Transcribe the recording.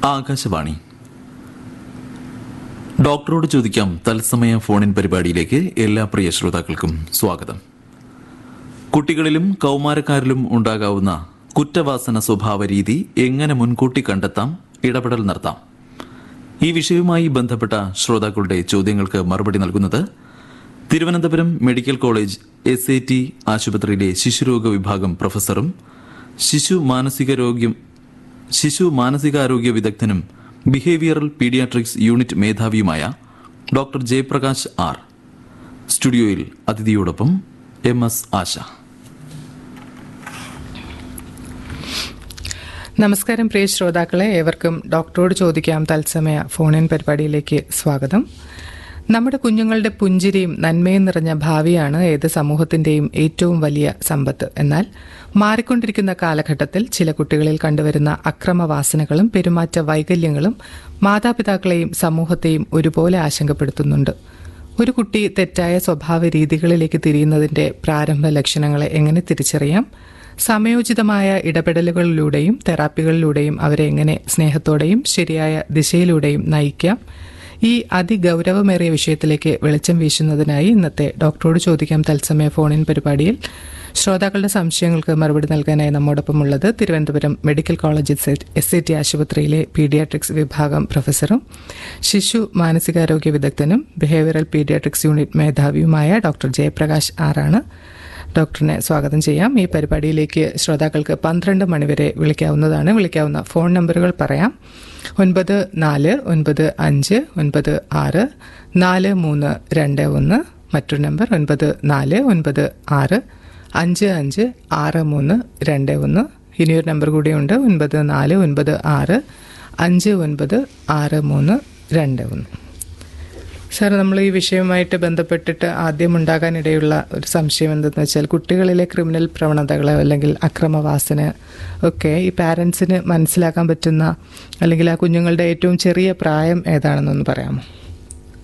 ആകാശവാണി ഡോക്ടറോട് ചോദിക്കാം തത്സമയ ഫോണിൻ പരിപാടിയിലേക്ക് എല്ലാ പ്രിയ ശ്രോതാക്കൾക്കും സ്വാഗതം കുട്ടികളിലും കൗമാരക്കാരിലും ഉണ്ടാകാവുന്ന കുറ്റവാസന സ്വഭാവ രീതി എങ്ങനെ മുൻകൂട്ടി കണ്ടെത്താം ഇടപെടൽ നടത്താം ഈ വിഷയവുമായി ബന്ധപ്പെട്ട ശ്രോതാക്കളുടെ ചോദ്യങ്ങൾക്ക് മറുപടി നൽകുന്നത് Thiruvananthapuram medical college S I T ആശുപത്രിയിലെ ശിശുരോഗ വിഭാഗം പ്രൊഫസറും ശിശു മാനസികരോഗ്യം ശിശു മാനസികാരോഗ്യ വിദഗ്ധനും ബിഹേവിയറൽ പീഡിയാട്രിക്സ് യൂണിറ്റ് മേധാവിയുമായ ഡോക്ടർ ജയപ്രകാശ് ആർ സ്റ്റുഡിയോയിൽ അതിഥിയോടൊപ്പം എം എസ് ആശ നമസ്കാരം പ്രിയ ശ്രോതാക്കളെ ഏവർക്കും ഡോക്ടറോട് ചോദിക്കാം തത്സമയ ഫോണിൻ പരിപാടിയിലേക്ക് സ്വാഗതം നമ്മുടെ കുഞ്ഞുങ്ങളുടെ പുഞ്ചിരിയും നന്മയും നിറഞ്ഞ ഭാവിയാണ് ഏത് സമൂഹത്തിന്റെയും ഏറ്റവും വലിയ സമ്പത്ത് എന്നാൽ മാറിക്കൊണ്ടിരിക്കുന്ന കാലഘട്ടത്തിൽ ചില കുട്ടികളിൽ കണ്ടുവരുന്ന അക്രമവാസനകളും പെരുമാറ്റ വൈകല്യങ്ങളും മാതാപിതാക്കളെയും സമൂഹത്തെയും ഒരുപോലെ ആശങ്കപ്പെടുത്തുന്നുണ്ട് ഒരു കുട്ടി തെറ്റായ സ്വഭാവ രീതികളിലേക്ക് തിരിയുന്നതിന്റെ പ്രാരംഭ ലക്ഷണങ്ങളെ എങ്ങനെ തിരിച്ചറിയാം സമയോചിതമായ ഇടപെടലുകളിലൂടെയും തെറാപ്പികളിലൂടെയും അവരെ എങ്ങനെ സ്നേഹത്തോടെയും ശരിയായ ദിശയിലൂടെയും നയിക്കാം ഈ അതിഗൗരവമേറിയ വിഷയത്തിലേക്ക് വെളിച്ചം വീശുന്നതിനായി ഇന്നത്തെ ഡോക്ടറോട് ചോദിക്കാം തത്സമയ ഫോണിൻ പരിപാടിയിൽ ശ്രോതാക്കളുടെ സംശയങ്ങൾക്ക് മറുപടി നൽകാനായി നമ്മോടൊപ്പമുള്ളത് Thiruvananthapuram medical college S I T ആശുപത്രിയിലെ പീഡിയാട്രിക്സ് വിഭാഗം പ്രൊഫസറും ശിശു മാനസികാരോഗ്യ വിദഗ്ധനും ബിഹേവിയറൽ പീഡിയാട്രിക്സ് യൂണിറ്റ് മേധാവിയുമായ ഡോക്ടർ ജയപ്രകാശ് ആറാണ് ഡോക്ടറിനെ സ്വാഗതം ചെയ്യാം ഈ പരിപാടിയിലേക്ക് ശ്രോതാക്കൾക്ക് പന്ത്രണ്ട് മണിവരെ വിളിക്കാവുന്നതാണ് വിളിക്കാവുന്ന ഫോൺ നമ്പറുകൾ പറയാം ഒൻപത് നാല് ഒൻപത് അഞ്ച് ഒൻപത് ആറ് നാല് മൂന്ന് രണ്ട് ഒന്ന് മറ്റൊരു നമ്പർ ഒൻപത് നാല് ഒൻപത് ആറ് അഞ്ച് അഞ്ച് ആറ് മൂന്ന് രണ്ട് ഒന്ന് ഇനിയൊരു നമ്പർ കൂടിയുണ്ട് ഒൻപത് നാല് ഒൻപത് ആറ് അഞ്ച് ഒൻപത് ആറ് മൂന്ന് രണ്ട് ഒന്ന് സാർ നമ്മൾ ഈ വിഷയവുമായിട്ട് ബന്ധപ്പെട്ടിട്ട് ആദ്യം ഉണ്ടാകാനിടയുള്ള ഒരു സംശയം എന്തെന്ന് വെച്ചാൽ കുട്ടികളിലെ ക്രിമിനൽ പ്രവണതകളോ അല്ലെങ്കിൽ അക്രമവാസന ഒക്കെ ഈ പാരൻസിന് മനസ്സിലാക്കാൻ പറ്റുന്ന അല്ലെങ്കിൽ ആ കുഞ്ഞുങ്ങളുടെ ഏറ്റവും ചെറിയ പ്രായം ഏതാണെന്നൊന്ന് പറയാമോ